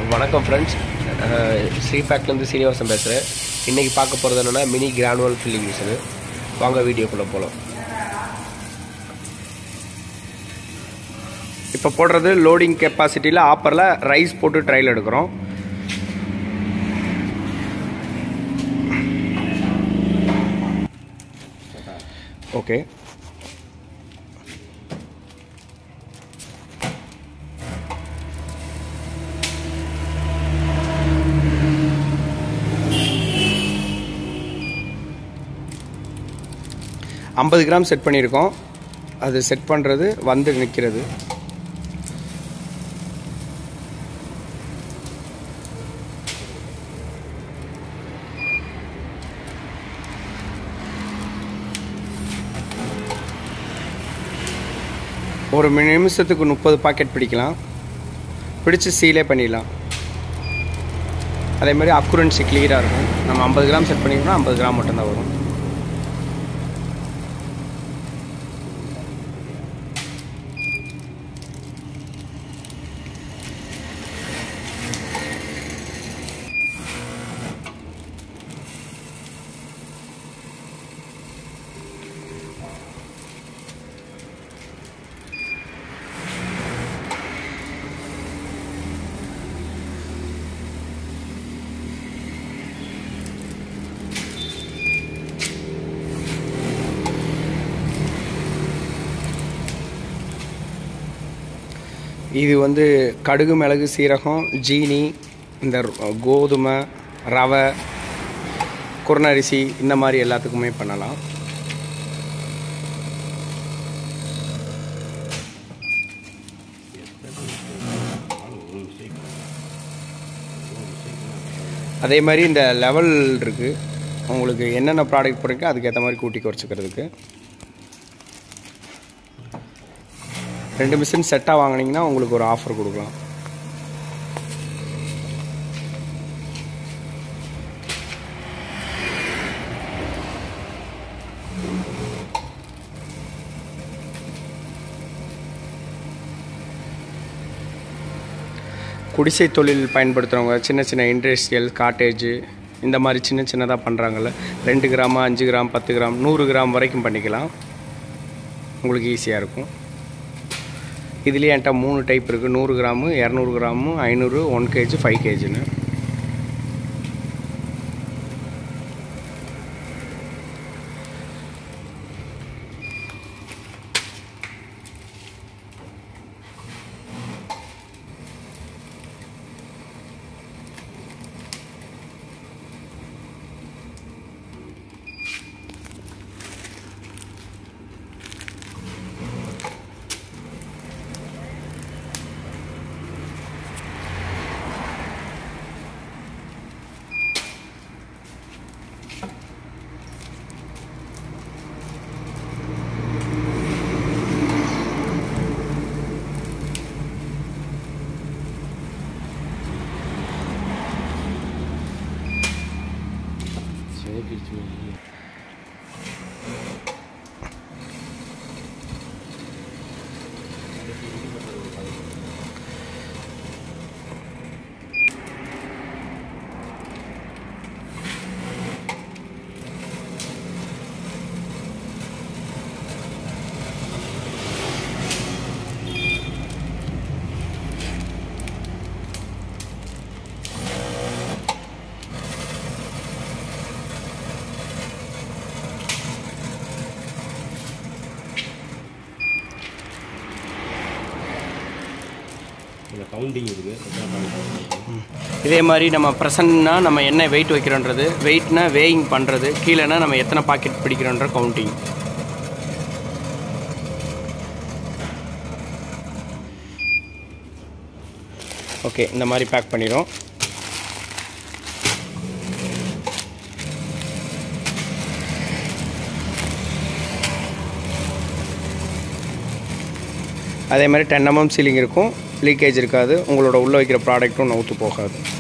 வணக்கம் ஃப்ரெண்ட்ஸ் ஸ்ரீபேக்லேருந்து சீனிவாசன் பேசுகிறேன் இன்றைக்கி பார்க்க போகிறது என்னென்னா மினி கிரானுவல் ஃபில்லிங் மிஷினு வாங்க வீடியோக்குள்ளே போகலாம் இப்போ போடுறது லோடிங் கெப்பாசிட்டியில் ஆப்பரில் ரைஸ் போட்டு ட்ரையல் எடுக்கிறோம் ஓகே ஐம்பது கிராம் செட் பண்ணியிருக்கோம் அது செட் பண்ணுறது வந்து நிற்கிறது ஒரு மணி நிமிஷத்துக்கு முப்பது பாக்கெட் பிடிக்கலாம் பிடிச்சி சீலே பண்ணிடலாம் அதே மாதிரி அக்குரன்சி கிளியராக இருக்கும் நம்ம ஐம்பது கிராம் செட் பண்ணிக்கணும் ஐம்பது கிராம் மட்டும்தான் வரும் இது வந்து கடுகு மிளகு சீரகம் ஜீனி இந்த கோதுமை ரவை குருணரிசி இந்த மாதிரி எல்லாத்துக்குமே பண்ணலாம் அதே மாதிரி இந்த லெவல் இருக்குது உங்களுக்கு என்னென்ன ப்ராடக்ட் போடுறீங்க அதுக்கேற்ற மாதிரி கூட்டி குறைச்சிக்கிறதுக்கு ரெண்டு மிஷின் செட்டாக வாங்கினீங்கன்னா உங்களுக்கு ஒரு ஆஃபர் கொடுக்கலாம் குடிசை தொழில் பயன்படுத்துகிறவங்க சின்ன சின்ன இண்டஸ்ட்ரியல் காட்டேஜு இந்த மாதிரி சின்ன சின்னதாக பண்ணுறாங்கல்ல ரெண்டு கிராம் அஞ்சு கிராம் பத்து கிராம் நூறு கிராம் வரைக்கும் பண்ணிக்கலாம் உங்களுக்கு ஈஸியாக இருக்கும் இதுலேயே என்கிட்ட மூணு டைப் இருக்குது நூறு கிராமு இரநூறு கிராமு ஐநூறு ஒன் கேஜி ஃபைவ் கேஜின்னு இதில் கவுண்டிங் இருக்குது இதே மாதிரி நம்ம ப்ரெசன்ட்னா நம்ம என்ன வெயிட் வைக்கிறோன்றது வெயிட்னா வேயிங் பண்ணுறது கீழேனா நம்ம எத்தனை பாக்கெட் பிடிக்கிறோன்ற கவுண்டிங் ஓகே இந்த மாதிரி பேக் பண்ணிடும் அதே மாதிரி டென் எம்எம் சீலிங் இருக்கும் லீக்கேஜ் இருக்காது உங்களோட உள்ளே வைக்கிற ப்ராடக்ட்டும் நவுத்து போகாது